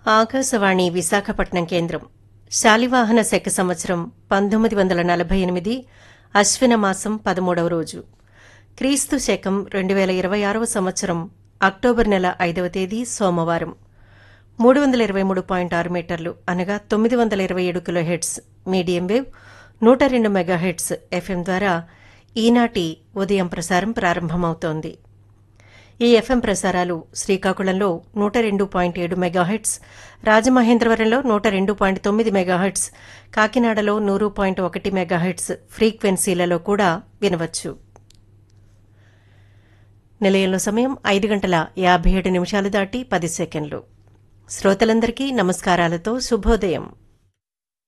ఆకాశవాణి విశాఖపట్నం కేంద్రం శాలివాహన శక సంవత్సరం పంతొమ్మిది వందల నలభై ఎనిమిది అశ్విన మాసం పదమూడవ రోజు క్రీస్తు శకం రెండు వేల ఇరవై ఆరవ సంవత్సరం అక్టోబర్ నెల ఐదవ తేదీ సోమవారం మూడు వందల ఇరవై మూడు పాయింట్ ఆరు మీటర్లు అనగా తొమ్మిది వందల ఇరవై ఏడు కిలో హెడ్స్ మీడియం వేవ్ నూట రెండు మెగాహెడ్స్ ఎఫ్ఎం ద్వారా ఈనాటి ఉదయం ప్రసారం ప్రారంభమవుతోంది ఈ ఎఫ్ఎం ప్రసారాలు శ్రీకాకుళంలో నూట రెండు పాయింట్ ఏడు మెగాహెట్స్ రాజమహేంద్రవరంలో నూట రెండు పాయింట్ తొమ్మిది మెగాహెట్స్ కాకినాడలో నూరు పాయింట్ ఒకటి మెగాహెట్స్ ఫ్రీక్వెన్సీలలో కూడా వినవచ్చు నిలయంలో సమయం ఐదు గంటల యాభై ఏడు నిమిషాలు దాటి పది సెకండ్లు శ్రోతలందరికీ నమస్కారాలతో శుభోదయం